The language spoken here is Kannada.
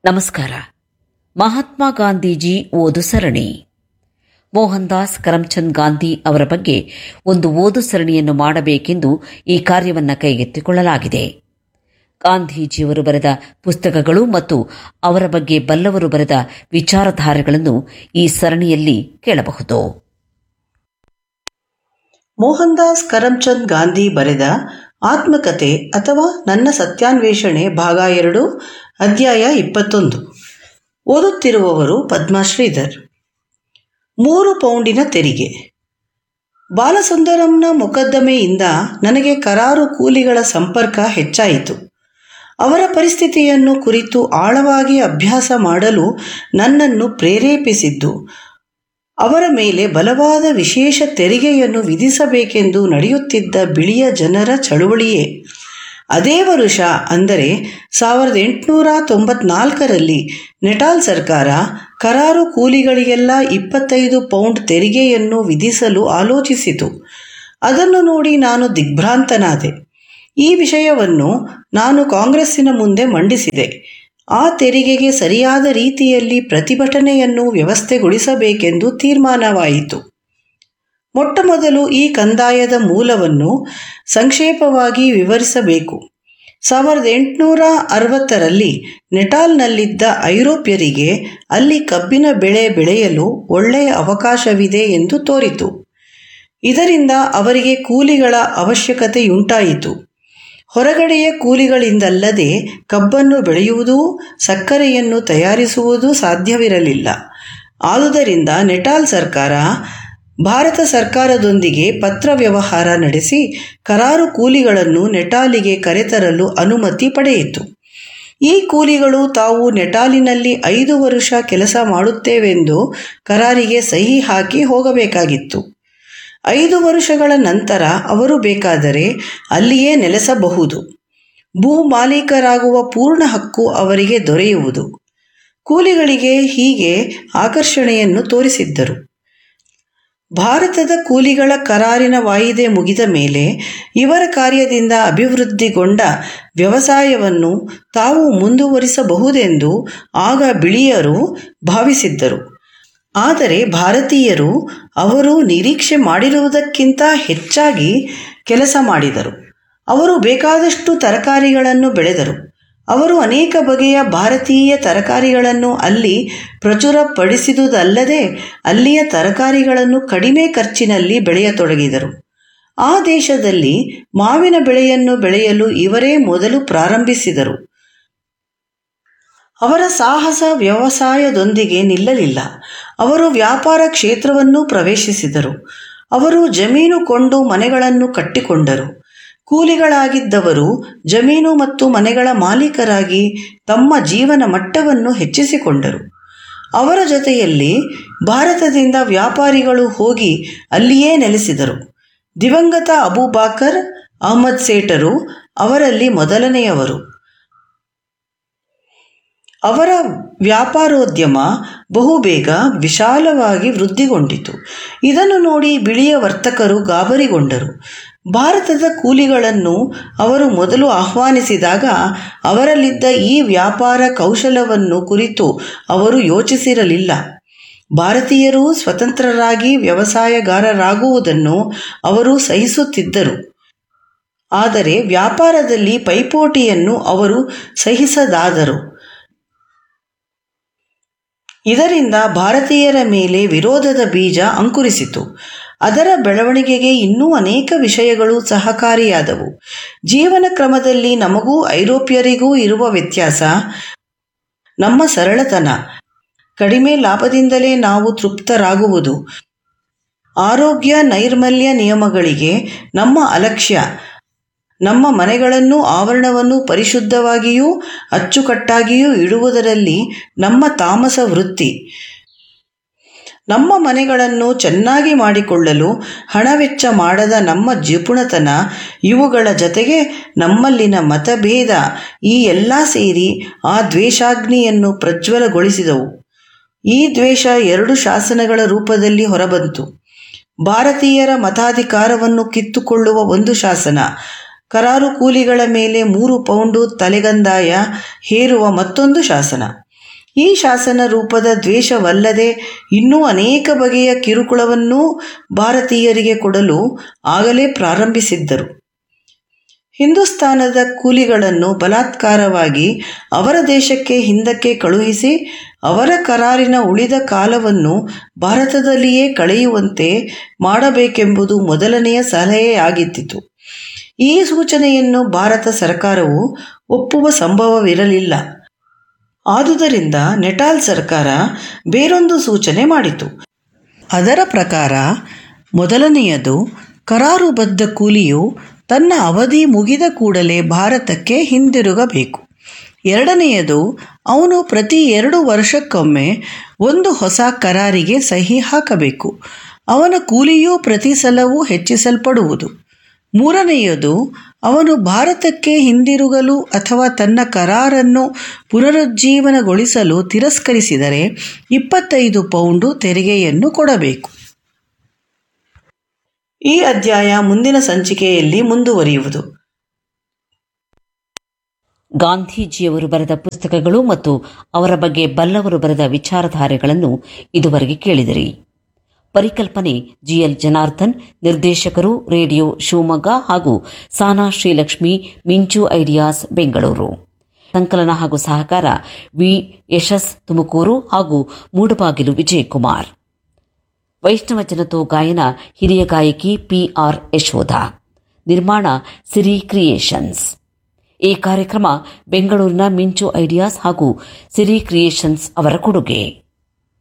ನಮಸ್ಕಾರ ಮಹಾತ್ಮ ಗಾಂಧೀಜಿ ಓದು ಸರಣಿ ಮೋಹನ್ ದಾಸ್ ಕರಮ್ಚಂದ್ ಗಾಂಧಿ ಅವರ ಬಗ್ಗೆ ಒಂದು ಓದು ಸರಣಿಯನ್ನು ಮಾಡಬೇಕೆಂದು ಈ ಕಾರ್ಯವನ್ನು ಕೈಗೆತ್ತಿಕೊಳ್ಳಲಾಗಿದೆ ಗಾಂಧೀಜಿಯವರು ಬರೆದ ಪುಸ್ತಕಗಳು ಮತ್ತು ಅವರ ಬಗ್ಗೆ ಬಲ್ಲವರು ಬರೆದ ವಿಚಾರಧಾರೆಗಳನ್ನು ಈ ಸರಣಿಯಲ್ಲಿ ಕೇಳಬಹುದು ಮೋಹನ್ ದಾಸ್ ಕರಮ್ಚಂದ್ ಗಾಂಧಿ ಬರೆದ ಆತ್ಮಕತೆ ಅಥವಾ ನನ್ನ ಸತ್ಯಾನ್ವೇಷಣೆ ಭಾಗ ಎರಡು ಅಧ್ಯಾಯ ಇಪ್ಪತ್ತೊಂದು ಓದುತ್ತಿರುವವರು ಪದ್ಮಶ್ರೀಧರ್ ಮೂರು ಪೌಂಡಿನ ತೆರಿಗೆ ಬಾಲಸುಂದರಂನ ಮೊಕದ್ದಮೆಯಿಂದ ನನಗೆ ಕರಾರು ಕೂಲಿಗಳ ಸಂಪರ್ಕ ಹೆಚ್ಚಾಯಿತು ಅವರ ಪರಿಸ್ಥಿತಿಯನ್ನು ಕುರಿತು ಆಳವಾಗಿ ಅಭ್ಯಾಸ ಮಾಡಲು ನನ್ನನ್ನು ಪ್ರೇರೇಪಿಸಿದ್ದು ಅವರ ಮೇಲೆ ಬಲವಾದ ವಿಶೇಷ ತೆರಿಗೆಯನ್ನು ವಿಧಿಸಬೇಕೆಂದು ನಡೆಯುತ್ತಿದ್ದ ಬಿಳಿಯ ಜನರ ಚಳುವಳಿಯೇ ಅದೇ ವರುಷ ಅಂದರೆ ಸಾವಿರದ ಎಂಟುನೂರ ತೊಂಬತ್ನಾಲ್ಕರಲ್ಲಿ ನೆಟಾಲ್ ಸರ್ಕಾರ ಕರಾರು ಕೂಲಿಗಳಿಗೆಲ್ಲ ಇಪ್ಪತ್ತೈದು ಪೌಂಡ್ ತೆರಿಗೆಯನ್ನು ವಿಧಿಸಲು ಆಲೋಚಿಸಿತು ಅದನ್ನು ನೋಡಿ ನಾನು ದಿಗ್ಭ್ರಾಂತನಾದೆ ಈ ವಿಷಯವನ್ನು ನಾನು ಕಾಂಗ್ರೆಸ್ಸಿನ ಮುಂದೆ ಮಂಡಿಸಿದೆ ಆ ತೆರಿಗೆಗೆ ಸರಿಯಾದ ರೀತಿಯಲ್ಲಿ ಪ್ರತಿಭಟನೆಯನ್ನು ವ್ಯವಸ್ಥೆಗೊಳಿಸಬೇಕೆಂದು ತೀರ್ಮಾನವಾಯಿತು ಮೊಟ್ಟಮೊದಲು ಈ ಕಂದಾಯದ ಮೂಲವನ್ನು ಸಂಕ್ಷೇಪವಾಗಿ ವಿವರಿಸಬೇಕು ಸಾವಿರದ ಎಂಟುನೂರ ಅರವತ್ತರಲ್ಲಿ ನೆಟಾಲ್ನಲ್ಲಿದ್ದ ಐರೋಪ್ಯರಿಗೆ ಅಲ್ಲಿ ಕಬ್ಬಿನ ಬೆಳೆ ಬೆಳೆಯಲು ಒಳ್ಳೆಯ ಅವಕಾಶವಿದೆ ಎಂದು ತೋರಿತು ಇದರಿಂದ ಅವರಿಗೆ ಕೂಲಿಗಳ ಅವಶ್ಯಕತೆಯುಂಟಾಯಿತು ಹೊರಗಡೆಯ ಕೂಲಿಗಳಿಂದಲ್ಲದೆ ಕಬ್ಬನ್ನು ಬೆಳೆಯುವುದೂ ಸಕ್ಕರೆಯನ್ನು ತಯಾರಿಸುವುದೂ ಸಾಧ್ಯವಿರಲಿಲ್ಲ ಆದುದರಿಂದ ನೆಟಾಲ್ ಸರ್ಕಾರ ಭಾರತ ಸರ್ಕಾರದೊಂದಿಗೆ ಪತ್ರ ವ್ಯವಹಾರ ನಡೆಸಿ ಕರಾರು ಕೂಲಿಗಳನ್ನು ನೆಟಾಲಿಗೆ ಕರೆತರಲು ಅನುಮತಿ ಪಡೆಯಿತು ಈ ಕೂಲಿಗಳು ತಾವು ನೆಟಾಲಿನಲ್ಲಿ ಐದು ವರುಷ ಕೆಲಸ ಮಾಡುತ್ತೇವೆಂದು ಕರಾರಿಗೆ ಸಹಿ ಹಾಕಿ ಹೋಗಬೇಕಾಗಿತ್ತು ಐದು ವರ್ಷಗಳ ನಂತರ ಅವರು ಬೇಕಾದರೆ ಅಲ್ಲಿಯೇ ನೆಲೆಸಬಹುದು ಭೂ ಮಾಲೀಕರಾಗುವ ಪೂರ್ಣ ಹಕ್ಕು ಅವರಿಗೆ ದೊರೆಯುವುದು ಕೂಲಿಗಳಿಗೆ ಹೀಗೆ ಆಕರ್ಷಣೆಯನ್ನು ತೋರಿಸಿದ್ದರು ಭಾರತದ ಕೂಲಿಗಳ ಕರಾರಿನ ವಾಯಿದೆ ಮುಗಿದ ಮೇಲೆ ಇವರ ಕಾರ್ಯದಿಂದ ಅಭಿವೃದ್ಧಿಗೊಂಡ ವ್ಯವಸಾಯವನ್ನು ತಾವು ಮುಂದುವರಿಸಬಹುದೆಂದು ಆಗ ಬಿಳಿಯರು ಭಾವಿಸಿದ್ದರು ಆದರೆ ಭಾರತೀಯರು ಅವರು ನಿರೀಕ್ಷೆ ಮಾಡಿರುವುದಕ್ಕಿಂತ ಹೆಚ್ಚಾಗಿ ಕೆಲಸ ಮಾಡಿದರು ಅವರು ಬೇಕಾದಷ್ಟು ತರಕಾರಿಗಳನ್ನು ಬೆಳೆದರು ಅವರು ಅನೇಕ ಬಗೆಯ ಭಾರತೀಯ ತರಕಾರಿಗಳನ್ನು ಅಲ್ಲಿ ಪ್ರಚುರಪಡಿಸಿದುದಲ್ಲದೆ ಅಲ್ಲಿಯ ತರಕಾರಿಗಳನ್ನು ಕಡಿಮೆ ಖರ್ಚಿನಲ್ಲಿ ಬೆಳೆಯತೊಡಗಿದರು ಆ ದೇಶದಲ್ಲಿ ಮಾವಿನ ಬೆಳೆಯನ್ನು ಬೆಳೆಯಲು ಇವರೇ ಮೊದಲು ಪ್ರಾರಂಭಿಸಿದರು ಅವರ ಸಾಹಸ ವ್ಯವಸಾಯದೊಂದಿಗೆ ನಿಲ್ಲಲಿಲ್ಲ ಅವರು ವ್ಯಾಪಾರ ಕ್ಷೇತ್ರವನ್ನು ಪ್ರವೇಶಿಸಿದರು ಅವರು ಜಮೀನು ಕೊಂಡು ಮನೆಗಳನ್ನು ಕಟ್ಟಿಕೊಂಡರು ಕೂಲಿಗಳಾಗಿದ್ದವರು ಜಮೀನು ಮತ್ತು ಮನೆಗಳ ಮಾಲೀಕರಾಗಿ ತಮ್ಮ ಜೀವನ ಮಟ್ಟವನ್ನು ಹೆಚ್ಚಿಸಿಕೊಂಡರು ಅವರ ಜೊತೆಯಲ್ಲಿ ಭಾರತದಿಂದ ವ್ಯಾಪಾರಿಗಳು ಹೋಗಿ ಅಲ್ಲಿಯೇ ನೆಲೆಸಿದರು ದಿವಂಗತ ಅಬೂಬಾಕರ್ ಅಹಮದ್ ಸೇಠರು ಅವರಲ್ಲಿ ಮೊದಲನೆಯವರು ಅವರ ವ್ಯಾಪಾರೋದ್ಯಮ ಬಹುಬೇಗ ವಿಶಾಲವಾಗಿ ವೃದ್ಧಿಗೊಂಡಿತು ಇದನ್ನು ನೋಡಿ ಬಿಳಿಯ ವರ್ತಕರು ಗಾಬರಿಗೊಂಡರು ಭಾರತದ ಕೂಲಿಗಳನ್ನು ಅವರು ಮೊದಲು ಆಹ್ವಾನಿಸಿದಾಗ ಅವರಲ್ಲಿದ್ದ ಈ ವ್ಯಾಪಾರ ಕೌಶಲವನ್ನು ಕುರಿತು ಅವರು ಯೋಚಿಸಿರಲಿಲ್ಲ ಭಾರತೀಯರು ಸ್ವತಂತ್ರರಾಗಿ ವ್ಯವಸಾಯಗಾರರಾಗುವುದನ್ನು ಅವರು ಸಹಿಸುತ್ತಿದ್ದರು ಆದರೆ ವ್ಯಾಪಾರದಲ್ಲಿ ಪೈಪೋಟಿಯನ್ನು ಅವರು ಸಹಿಸದಾದರು ಇದರಿಂದ ಭಾರತೀಯರ ಮೇಲೆ ವಿರೋಧದ ಬೀಜ ಅಂಕುರಿಸಿತು ಅದರ ಬೆಳವಣಿಗೆಗೆ ಇನ್ನೂ ಅನೇಕ ವಿಷಯಗಳು ಸಹಕಾರಿಯಾದವು ಜೀವನ ಕ್ರಮದಲ್ಲಿ ನಮಗೂ ಐರೋಪ್ಯರಿಗೂ ಇರುವ ವ್ಯತ್ಯಾಸ ನಮ್ಮ ಸರಳತನ ಕಡಿಮೆ ಲಾಭದಿಂದಲೇ ನಾವು ತೃಪ್ತರಾಗುವುದು ಆರೋಗ್ಯ ನೈರ್ಮಲ್ಯ ನಿಯಮಗಳಿಗೆ ನಮ್ಮ ಅಲಕ್ಷ್ಯ ನಮ್ಮ ಮನೆಗಳನ್ನು ಆವರಣವನ್ನು ಪರಿಶುದ್ಧವಾಗಿಯೂ ಅಚ್ಚುಕಟ್ಟಾಗಿಯೂ ಇಡುವುದರಲ್ಲಿ ನಮ್ಮ ತಾಮಸ ವೃತ್ತಿ ನಮ್ಮ ಮನೆಗಳನ್ನು ಚೆನ್ನಾಗಿ ಮಾಡಿಕೊಳ್ಳಲು ಹಣವೆಚ್ಚ ಮಾಡದ ನಮ್ಮ ಜಿಪುಣತನ ಇವುಗಳ ಜತೆಗೆ ನಮ್ಮಲ್ಲಿನ ಮತಭೇದ ಈ ಎಲ್ಲ ಸೇರಿ ಆ ದ್ವೇಷಾಗ್ನಿಯನ್ನು ಪ್ರಜ್ವಲಗೊಳಿಸಿದವು ಈ ದ್ವೇಷ ಎರಡು ಶಾಸನಗಳ ರೂಪದಲ್ಲಿ ಹೊರಬಂತು ಭಾರತೀಯರ ಮತಾಧಿಕಾರವನ್ನು ಕಿತ್ತುಕೊಳ್ಳುವ ಒಂದು ಶಾಸನ ಕರಾರು ಕೂಲಿಗಳ ಮೇಲೆ ಮೂರು ಪೌಂಡು ತಲೆಗಂದಾಯ ಹೇರುವ ಮತ್ತೊಂದು ಶಾಸನ ಈ ಶಾಸನ ರೂಪದ ದ್ವೇಷವಲ್ಲದೆ ಇನ್ನೂ ಅನೇಕ ಬಗೆಯ ಕಿರುಕುಳವನ್ನೂ ಭಾರತೀಯರಿಗೆ ಕೊಡಲು ಆಗಲೇ ಪ್ರಾರಂಭಿಸಿದ್ದರು ಹಿಂದೂಸ್ತಾನದ ಕೂಲಿಗಳನ್ನು ಬಲಾತ್ಕಾರವಾಗಿ ಅವರ ದೇಶಕ್ಕೆ ಹಿಂದಕ್ಕೆ ಕಳುಹಿಸಿ ಅವರ ಕರಾರಿನ ಉಳಿದ ಕಾಲವನ್ನು ಭಾರತದಲ್ಲಿಯೇ ಕಳೆಯುವಂತೆ ಮಾಡಬೇಕೆಂಬುದು ಮೊದಲನೆಯ ಸಲಹೆಯಾಗಿದ್ದಿತು ಈ ಸೂಚನೆಯನ್ನು ಭಾರತ ಸರ್ಕಾರವು ಒಪ್ಪುವ ಸಂಭವವಿರಲಿಲ್ಲ ಆದುದರಿಂದ ನೆಟಾಲ್ ಸರ್ಕಾರ ಬೇರೊಂದು ಸೂಚನೆ ಮಾಡಿತು ಅದರ ಪ್ರಕಾರ ಮೊದಲನೆಯದು ಕರಾರುಬದ್ಧ ಕೂಲಿಯು ತನ್ನ ಅವಧಿ ಮುಗಿದ ಕೂಡಲೇ ಭಾರತಕ್ಕೆ ಹಿಂದಿರುಗಬೇಕು ಎರಡನೆಯದು ಅವನು ಪ್ರತಿ ಎರಡು ವರ್ಷಕ್ಕೊಮ್ಮೆ ಒಂದು ಹೊಸ ಕರಾರಿಗೆ ಸಹಿ ಹಾಕಬೇಕು ಅವನ ಕೂಲಿಯೂ ಪ್ರತಿ ಸಲವೂ ಹೆಚ್ಚಿಸಲ್ಪಡುವುದು ಮೂರನೆಯದು ಅವನು ಭಾರತಕ್ಕೆ ಹಿಂದಿರುಗಲು ಅಥವಾ ತನ್ನ ಕರಾರನ್ನು ಪುನರುಜ್ಜೀವನಗೊಳಿಸಲು ತಿರಸ್ಕರಿಸಿದರೆ ಇಪ್ಪತ್ತೈದು ಪೌಂಡು ತೆರಿಗೆಯನ್ನು ಕೊಡಬೇಕು ಈ ಅಧ್ಯಾಯ ಮುಂದಿನ ಸಂಚಿಕೆಯಲ್ಲಿ ಮುಂದುವರಿಯುವುದು ಗಾಂಧೀಜಿಯವರು ಬರೆದ ಪುಸ್ತಕಗಳು ಮತ್ತು ಅವರ ಬಗ್ಗೆ ಬಲ್ಲವರು ಬರೆದ ವಿಚಾರಧಾರೆಗಳನ್ನು ಇದುವರೆಗೆ ಕೇಳಿದಿರಿ ಪರಿಕಲ್ಪನೆ ಜಿಎಲ್ ಜನಾರ್ದನ್ ನಿರ್ದೇಶಕರು ರೇಡಿಯೋ ಶಿವಮೊಗ್ಗ ಹಾಗೂ ಸಾನಾ ಶ್ರೀಲಕ್ಷ್ಮಿ ಮಿಂಚು ಐಡಿಯಾಸ್ ಬೆಂಗಳೂರು ಸಂಕಲನ ಹಾಗೂ ಸಹಕಾರ ವಿ ಯಶಸ್ ತುಮಕೂರು ಹಾಗೂ ಮೂಡಬಾಗಿಲು ವಿಜಯಕುಮಾರ್ ವೈಷ್ಣವ ಜನತೋ ಗಾಯನ ಹಿರಿಯ ಗಾಯಕಿ ಪಿಆರ್ ಯಶೋಧ ನಿರ್ಮಾಣ ಸಿರಿ ಕ್ರಿಯೇಷನ್ಸ್ ಈ ಕಾರ್ಯಕ್ರಮ ಬೆಂಗಳೂರಿನ ಮಿಂಚು ಐಡಿಯಾಸ್ ಹಾಗೂ ಸಿರಿ ಕ್ರಿಯೇಷನ್ಸ್ ಅವರ ಕೊಡುಗೆ